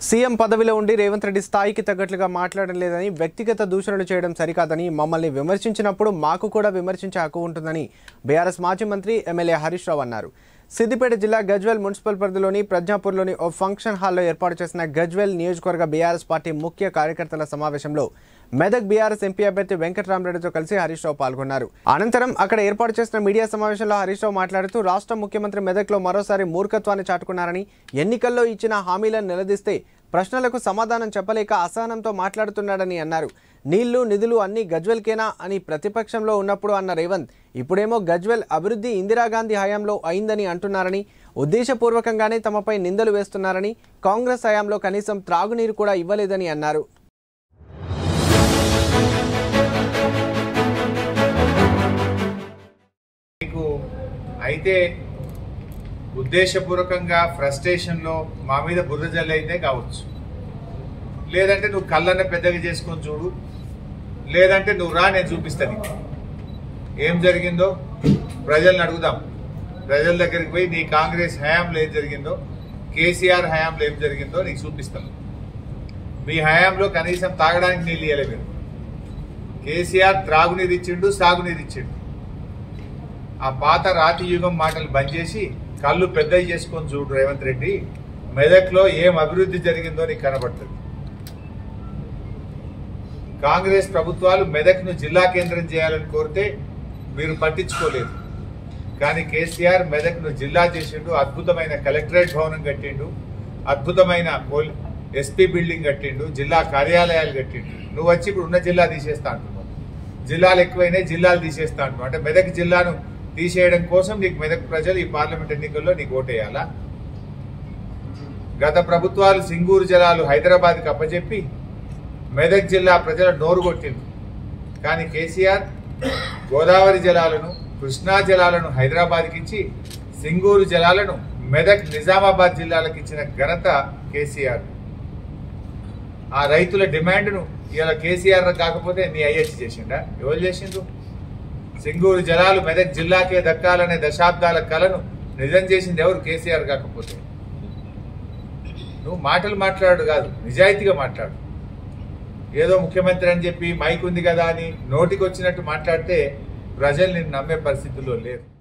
CM పదవిలో ఉండి రేవంత్ రెడ్డి స్థాయికి తగ్గట్లుగా మాట్లాడడం లేదని వ్యక్తిగత దూషణలు చేయడం సరికాదని మమ్మల్ని విమర్శించినప్పుడు మాకు కూడా విమర్శించే హక్కు ఉంటుందని బీఆర్ఎస్ మాజీ మంత్రి ఎమ్మెల్యే హరీష్ రావు అన్నారు సిద్దిపేట జిల్లా గజ్వెల్ మున్సిపల్ పరిధిలోని ప్రజ్ఞాపూర్లోని ఓ ఫంక్షన్ హాల్లో ఏర్పాటు చేసిన గజ్వెల్ నియోజకవర్గ బీఆర్ఎస్ పార్టీ ముఖ్య కార్యకర్తల సమావేశంలో మెదక్ బీఆర్ఎస్ ఎంపీ అభ్యర్థి వెంకటరామరెడ్డితో కలిసి హరీష్ రావు పాల్గొన్నారు అనంతరం అక్కడ ఏర్పాటు చేసిన మీడియా సమావేశంలో హరీష్ రావు మాట్లాడుతూ రాష్ట్ర ముఖ్యమంత్రి మెదక్లో మరోసారి మూర్ఖత్వాన్ని చాటుకున్నారని ఎన్నికల్లో ఇచ్చిన హామీలను నిలదీస్తే ప్రశ్నలకు సమాధానం చెప్పలేక అసహనంతో మాట్లాడుతున్నాడని అన్నారు నీళ్లు నిధులు అన్ని గజ్వెల్కేనా అని ప్రతిపక్షంలో ఉన్నప్పుడు అన్న రేవంత్ ఇప్పుడేమో గజ్వెల్ అభివృద్ధి ఇందిరాగాంధీ హయాంలో అయిందని అంటున్నారని ఉద్దేశపూర్వకంగానే తమపై నిందలు వేస్తున్నారని కాంగ్రెస్ హయాంలో కనీసం త్రాగునీరు కూడా ఇవ్వలేదని అన్నారు మీకు అయితే ఉద్దేశపూర్వకంగా ఫ్రస్ట్రేషన్లో మా మీద బుర్ర జల్లి అయితే కావచ్చు లేదంటే నువ్వు కళ్ళన్న పెద్దగా చేసుకొని చూడు లేదంటే నువ్వు రా నేను చూపిస్తాను నీకు. ఏం జరిగిందో ప్రజల్ని అడుగుదాం ప్రజల దగ్గరికి పోయి నీ కాంగ్రెస్ హయాంలో ఏం జరిగిందో కేసీఆర్ హయాంలో ఏం జరిగిందో నీకు చూపిస్తాను మీ హయాంలో కనీసం తాగడానికి నీళ్ళు ఇవ్వలే మీరు కేసీఆర్ త్రాగునీరు ఇచ్చిండు సాగునీరు ఇచ్చిండు ఆ పాత రాతి యుగం మాటలు బంద్ చేసి కళ్ళు పెద్దవి చేసుకొని చూడు రేవంత్ రెడ్డి మెదక్లో ఏం అభివృద్ధి జరిగిందో నీకు కనబడుతుంది కాంగ్రెస్ ప్రభుత్వాలు మెదక్ను జిల్లా కేంద్రం చేయాలని కోరితే మీరు పట్టించుకోలేదు కానీ కేసీఆర్ మెదక్ను జిల్లా చేసిండు అద్భుతమైన కలెక్టరేట్ భవనం కట్టిండు అద్భుతమైన పోల్ ఎస్పీ బిల్డింగ్ కట్టిండు జిల్లా కార్యాలయాలు కట్టిండు నువ్వు వచ్చి ఇప్పుడు ఉన్న జిల్లా తీసేస్తా అంటున్నావు జిల్లాలు ఎక్కువైనాయి జిల్లాలు తీసేస్తా అంటున్నావు అంటే మెదక్ జిల్లాను తీసేయడం కోసం నీకు మెదక్ ప్రజలు ఈ పార్లమెంట్ ఎన్నికల్లో నీకు ఓటేయాలా గత ప్రభుత్వాలు సింగూరు జలాలు హైదరాబాద్కి అప్పచెప్పి మెదక్ జిల్లా ప్రజల నోరు కొట్టింది కానీ కేసీఆర్ గోదావరి జలాలను కృష్ణా జలాలను హైదరాబాద్కి ఇచ్చి సింగూరు జలాలను మెదక్ నిజామాబాద్ జిల్లాలకు ఇచ్చిన ఘనత కేసీఆర్ ఆ రైతుల డిమాండ్ను ఇలా కేసీఆర్ కాకపోతే నీ అయ్యచ్చి చేసిండా ఎవరు చేసిండ్రు సింగూరు జలాలు మెదక్ జిల్లాకే దక్కాలనే దశాబ్దాల కలను నిజం చేసింది ఎవరు కేసీఆర్ కాకపోతే నువ్వు మాటలు మాట్లాడు కాదు నిజాయితీగా మాట్లాడు ఏదో ముఖ్యమంత్రి అని చెప్పి మైక్ ఉంది కదా అని నోటికి వచ్చినట్టు మాట్లాడితే ప్రజలు నిన్ను నమ్మే పరిస్థితుల్లో లేరు